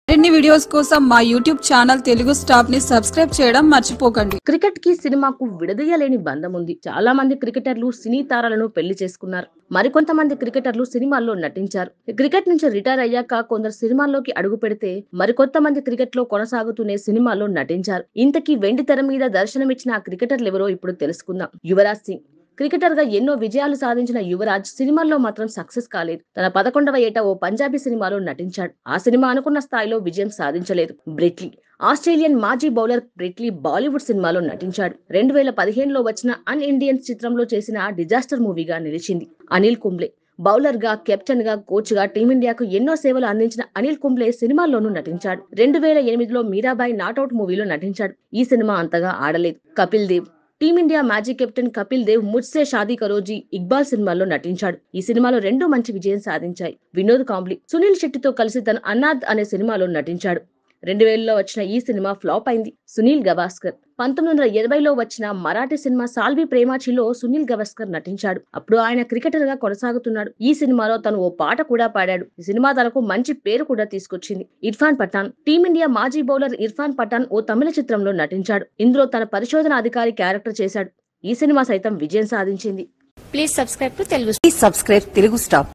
మరిన్ని వీడియోస్ కోసం మా యూట్యూబ్ ఛానల్ తెలుగు స్టాప్ ని సబ్స్క్రైబ్ చేయడం మర్చిపోకండి క్రికెట్ కి సినిమాకు విడదీయలేని బంధం ఉంది చాలా మంది క్రికెటర్లు సినీ తారలను పెళ్లి చేసుకున్నారు మరికొంతమంది క్రికెటర్లు సినిమాల్లో నటించారు క్రికెట్ నుంచి రిటైర్ అయ్యాక కొందరు సినిమాల్లోకి అడుగు పెడితే మరికొంతమంది క్రికెట్ లో కొనసాగుతూనే సినిమాల్లో నటించారు ఇంతకీ వెండి తెర మీద దర్శనమిచ్చిన ఆ క్రికెటర్లు ఎవరో ఇప్పుడు తెలుసుకుందాం యువరాజ్ సింగ్ క్రికెటర్ గా ఎన్నో విజయాలు సాధించిన యువరాజ్ సినిమాల్లో మాత్రం సక్సెస్ కాలేదు తన పదకొండవ ఏట ఓ పంజాబీ సినిమాలో నటించాడు ఆ సినిమా అనుకున్న స్థాయిలో విజయం సాధించలేదు బ్రిట్లీ ఆస్ట్రేలియన్ మాజీ బౌలర్ బ్రిట్లీ బాలీవుడ్ సినిమాలో నటించాడు రెండు వేల పదిహేనులో వచ్చిన అన్ ఇండియన్స్ చిత్రంలో చేసిన డిజాస్టర్ మూవీగా నిలిచింది అనిల్ కుంబ్లే బౌలర్ గా కెప్టెన్ గా కోచ్ గా టీమిండియాకు ఎన్నో సేవలు అందించిన అనిల్ కుంబ్లే సినిమాల్లోనూ నటించాడు రెండు వేల ఎనిమిదిలో మీరాబాయి నాట్అవుట్ మూవీలో నటించాడు ఈ సినిమా అంతగా ఆడలేదు కపిల్ దేవ్ టీమిండియా మాజీ కెప్టెన్ కపిల్ దేవ్ ముజ్సే షాదీ కరోజీ ఇక్బాల్ సినిమాలో నటించాడు ఈ సినిమాలో రెండు మంచి విజయం సాధించాయి వినోద్ కాంబ్లీ సునీల్ శెట్టితో కలిసి తను అన్నాద్ అనే సినిమాలో నటించాడు రెండు వేలలో వచ్చిన ఈ సినిమా ఫ్లాప్ అయింది సునీల్ గవాస్కర్ పంతొమ్మిది వందల ఎనభైలో వచ్చిన మరాఠీ సినిమా సాల్వి ప్రేమాచిలో సునీల్ గవాస్కర్ నటించాడు అప్పుడు ఆయన క్రికెటర్ గా కొనసాగుతున్నాడు ఈ సినిమాలో తను ఓ పాట కూడా పాడాడు ఈ సినిమా తనకు మంచి పేరు కూడా తీసుకొచ్చింది ఇర్ఫాన్ పఠాన్ టీమిండియా మాజీ బౌలర్ ఇర్ఫాన్ పఠాన్ ఓ తమిళ చిత్రంలో నటించాడు ఇందులో తన పరిశోధన అధికారి క్యారెక్టర్ చేశాడు ఈ సినిమా సైతం విజయం సాధించింది Please subscribe to Telugu Please subscribe Telugu Star.